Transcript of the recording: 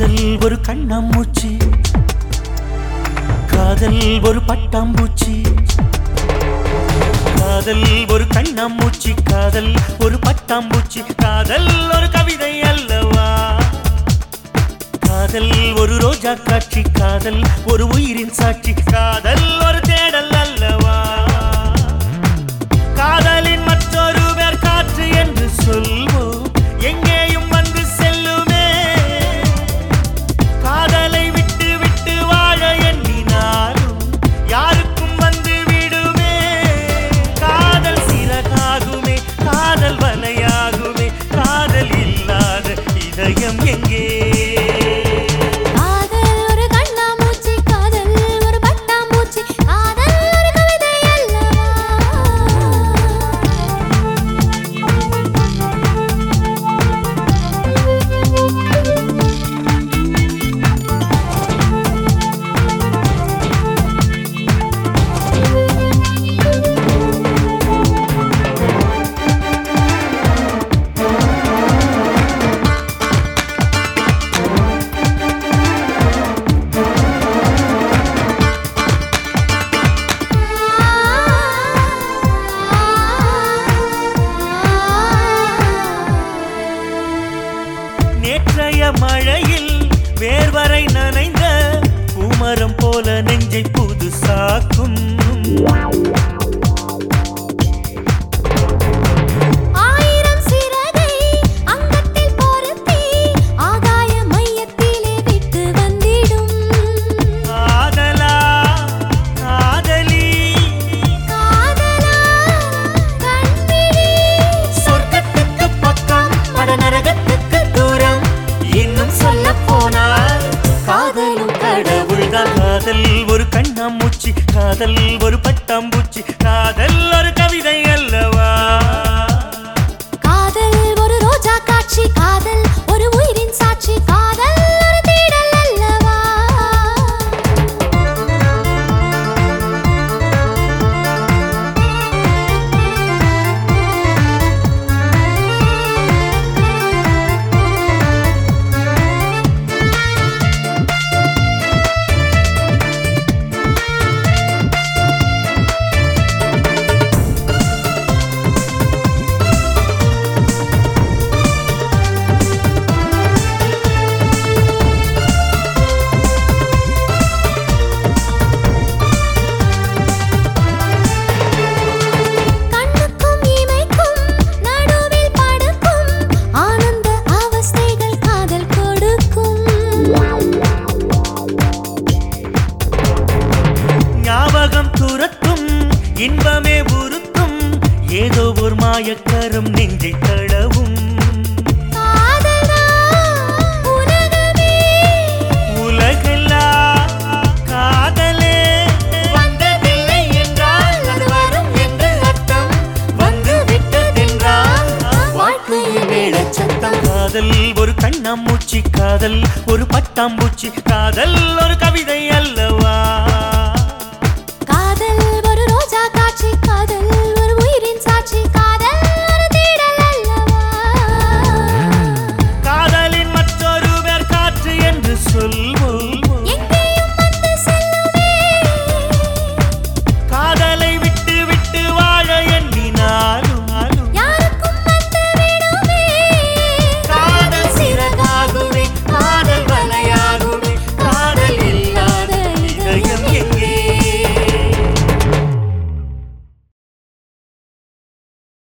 காதல் ஒரு கண்ணாமூச்சி காதல் ஒரு பட்டாம்பூச்சி காதல் ஒரு கண்ணாமூச்சி காதல் ஒரு பட்டாம்பூச்சி காதல் ஒரு கவிதை அல்லவா காதல் ஒரு ரோஜா காட்சி காதல் ஒரு உயிரின் சாட்சி காதல் ஒரு தேடல் அல்லவா காதலின் மற்றொரு பேர் காற்று என்று சொல்வோம் எங்கேயும் வந்து செல்லுமே காதலை விட்டு விட்டு வாழ எண்ணினாலும் யாருக்கும் வந்து விடுமே காதல் சிறகாகுமே காதல் வலையாகுமே காதல் இல்லாத இதயம் எங்கே காதல் ஒரு கண்ணாமூச்சி காதல் ஒரு பட்டாம்பூச்சி காதல் ஒரு கவிதை அல்லவா நேற்றைய மழையில் வேர்வரை நனைந்த பூமரம் போல நெஞ்சை புதுசாக்கும் ஆயிரம் சிறகை அங்கத்தில் பொருத்தி ஆகாய மையத்திலே விட்டு வந்திடும் காதலா காதலி காதலா கண்விழி சொர்க்கத்துக்கு பக்கம் மடநரகத்துக்கு தூரம் இன்னும் சொல்ல போனால் காதலும் கடவுள்தான் காதல் ஒரு கண்ணாமூச்சி காதல் ஒரு பட்டாம்பூச்சி காதல் ஒரு கவிதை அல்லவா காதல் ஒரு ரோஜா காட்சி காதல் ஒரு உயிரின் சாட்சி காதல் ஒரு தேடல் அல்லவா கண்ணுக்கும் இமைக்கும் நடுவில் படுக்கும் ஆனந்த அவஸ்தைகள் காதல் கொடுக்கும் ஞாபகம் துரத்தும் இன்பமே உறுத்தும் ஏதோ ஒரு மாயக்கரம் நெஞ்சை தடவும் காதலா உலகமே உலகெல்லாம் காதலே வந்ததில்லை என்றால் அது வரும் என்று அர்த்தம் வந்து விட்டதென்றால் வாழ்க்கையில் மேலச்சத்தம் காதல் ஒரு கண்ணாமூச்சி காதல் ஒரு பட்டாம்பூச்சி காதல் ஒரு கவிதை அல்லவா